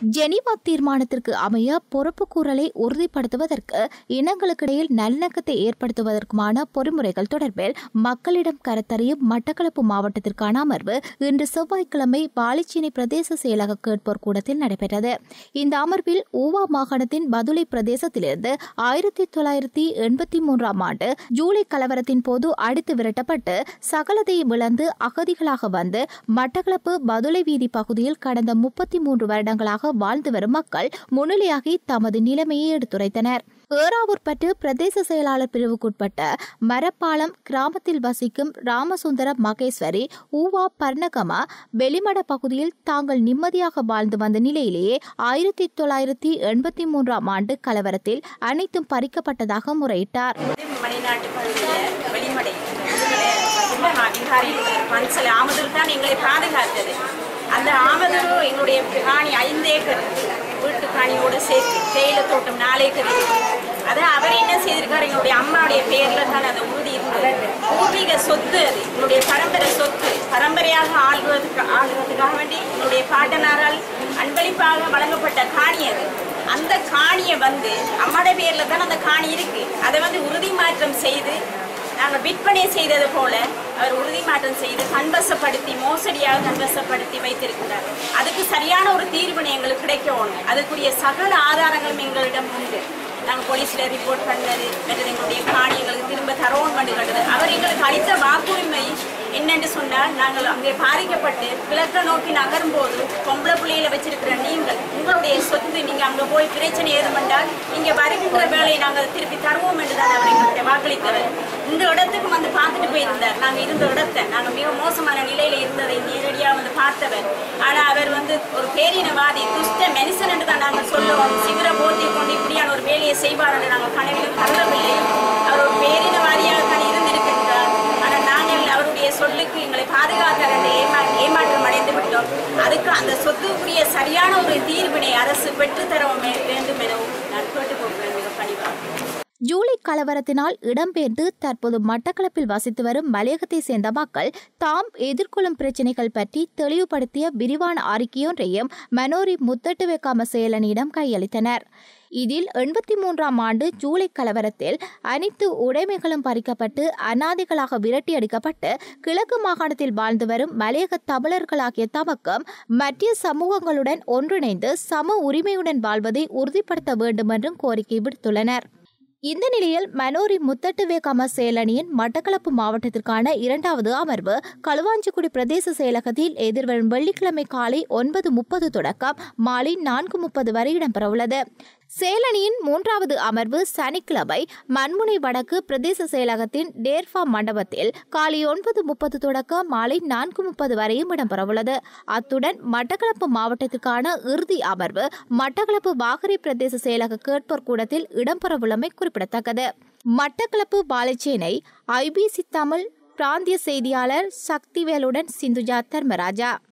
Geneva தீர்மானத்திற்கு அமைய பொறுப்புக்கூறலை உறுதிப்படுத்துவதற்கு இனங்களுக்கிடையில் நல்லிணக்கத்தை ஏற்படுத்துவதற்குமான பொறிமுறைகள் தொடர்பில் மக்களிடம் கருத்தறியும் மட்டக்களப்பு மாவட்டத்திற்கான அமர்வு இன்று செவ்வாய்க்கிழமை பாலிச்சேனை பிரதேச செயலக கேட்போர் கூடத்தில் நடைபெற்றது இந்த அமர்வில் ஊவா மாகாணத்தின் பதுளை பிரதேசத்திலிருந்து ஆயிரத்தி தொள்ளாயிரத்தி எண்பத்தி மூன்றாம் ஆண்டு ஜூலை கலவரத்தின் போது அடித்து விரட்டப்பட்டு சகலதையும் இழந்து அகதிகளாக வந்து மட்டக்களப்பு பதுளை வீதி பகுதியில் கடந்த முப்பத்தி மூன்று வருடங்களாக வாழ்ந்து வரும் மக்கள் முன்னிலையாகி தமது நிலைமையை எடுத்துரைத்தனர் ஏறாவூர்பட்டு பிரதேச செயலாளர் பிரிவுக்குட்பட்ட மரப்பாலம் கிராமத்தில் வசிக்கும் ராமசுந்தர மகேஸ்வரி ஊவா பர்ணகமா வெளிமட பகுதியில் தாங்கள் நிம்மதியாக வாழ்ந்து வந்த நிலையிலேயே ஆயிரத்தி தொள்ளாயிரத்தி எண்பத்தி மூன்றாம் ஆண்டு கலவரத்தில் அனைத்தும் பறிக்கப்பட்டதாக முறையிட்டார் மலைநாட்டு பகுதியில் வெளிமடை அதிகாரிகள் பன்சல் ஆமதூர் தான் எங்களை பாதுகாத்தது அந்த ஆமதூர் எங்களுடைய காணி ஐந்து ஏக்கர் வீட்டு காணியோடு சேர்த்து தேயிலை தோட்டம் நாலு ஏக்கர் இருக்கு. அது அவர் என்ன செய்திருக்காரு எங்களுடைய அம்மாவுடைய பேர்ல தான் அது உறுதி இருந்தது பூர்வீக சொத்து அது எங்களுடைய பரம்பரை சொத்து பரம்பரையாக ஆள்வதற்கு ஆளுவதற்காக வேண்டி எங்களுடைய பாட்டனாரால் அன்பளிப்பாக வழங்கப்பட்ட காணி அது அந்த காணியை வந்து அம்மாட பேர்ல தான் அந்த காணி இருக்கு அதை வந்து உறுதி மாற்றம் செய்து நாங்கள் விற்பனை செய்தது போல அவர் உறுதி மாற்றம் செய்து கண்வசப்படுத்தி மோசடியாக கண்வசப்படுத்தி வைத்திருக்கிறார் அதுக்கு சரியான ஒரு தீர்வினை எங்களுக்கு கிடைக்கணும் அதுக்குரிய சகல ஆதாரங்களும் எங்களிடம் உண்டு நாங்கள் போலீஸ்ல ரிப்போர்ட் பண்ணது மற்றது எங்களுடைய காணி எங்களுக்கு திரும்ப தரோன் பண்ணி கண்டது அவர் எங்களுக்கு அளித்த வாக்குரிமை என்னென்று சொன்னால் நாங்கள் அங்கே பாதிக்கப்பட்டு கிழக்க நோக்கி நகரும் போது பொம்பளை பிள்ளையில வச்சிருக்கிற நீங்கள் உங்களுடைய சொத்து நீங்க அங்க போய் பிரச்சனை ஏதும் என்றால் இங்க வருகின்ற வேலையை நாங்கள் திருப்பி தருவோம் என்று தான் அவர் எங்களுடைய வாக்களித்தவர் இந்த இடத்துக்கு வந்து பார்த்துட்டு போயிருந்தார் நாங்க இருந்த இடத்தை நாங்க மிக மோசமான நிலையில இருந்ததை நேரடியா வந்து பார்த்தவர் ஆனா அவர் வந்து ஒரு பேரினவாதி துஷ்ட மனுஷன் என்று தான் நாங்கள் சொல்லுவோம் சிவர போர்த்தி கொண்டு இப்படியான ஒரு வேலையை செய்வார் என்று நாங்கள் கனவிலும் கருதவில்லை அவர் ஒரு பேரினவாதியாக தான் இருந்திருக்கின்றார் ஆனால் நாங்கள் அவருடைய சொல்லுக்கு எங்களை பாதுகாத்தார் என்று ஏமா ஏமாற்றம் அடைந்து விட்டோம் அதுக்கு அந்த சொத்துக்குரிய சரியான ஒரு தீர்வினை அரசு பெற்றுத்தர வேண்டும் எனவும் நான் கேட்டுக்கொள்கிறேன் மிக பணிவாக ஜூலை கலவரத்தினால் இடம்பெயர்ந்து தற்போது மட்டக்களப்பில் வசித்து வரும் மலையகத்தை சேர்ந்த மக்கள் தாம் எதிர்கொள்ளும் பிரச்சினைகள் பற்றி தெளிவுபடுத்திய விரிவான அறிக்கையொன்றையும் மனோரி முத்தட்டுவேக்காம செயலனியிடம் கையளித்தனர் இதில் எண்பத்தி மூன்றாம் ஆண்டு ஜூலை கலவரத்தில் அனைத்து உடைமைகளும் பறிக்கப்பட்டு அனாதைகளாக விரட்டியடிக்கப்பட்டு கிழக்கு மாகாணத்தில் வாழ்ந்து வரும் மலையக தமிழர்களாகிய தமக்கும் மத்திய சமூகங்களுடன் ஒன்றிணைந்து சம உரிமையுடன் வாழ்வதை உறுதிப்படுத்த வேண்டும் என்றும் கோரிக்கை விடுத்துள்ளனர் இந்த நிலையில் மனோரி முத்தட்டுவேகம செயலணியின் மட்டக்களப்பு மாவட்டத்திற்கான இரண்டாவது அமர்வு களுவாஞ்சிக்குடி பிரதேச செயலகத்தில் எதிர்வரும் வெள்ளிக்கிழமை காலை ஒன்பது முப்பது தொடக்கம் மாலை நான்கு முப்பது வரை இடம்பெறவுள்ளது செயலணியின் மூன்றாவது அமர்வு சனிக்கிழமை மண்முனை வடக்கு பிரதேச செயலகத்தின் டேர்ஃபா மண்டபத்தில் காலை ஒன்பது முப்பது தொடக்கம் மாலை நான்கு முப்பது வரையும் இடம்பெறவுள்ளது அத்துடன் மட்டக்களப்பு மாவட்டத்திற்கான இறுதி அமர்வு மட்டக்களப்பு வாகரை பிரதேச செயலக கேட்போர் கூடத்தில் இடம்பெறவுள்ளமை குறிப்பிடத்தக்கது மட்டக்களப்பு பாலச்சேனை ஐபிசி தமிழ் பிராந்திய செய்தியாளர் சக்திவேலுடன் சிந்துஜா தர்மராஜா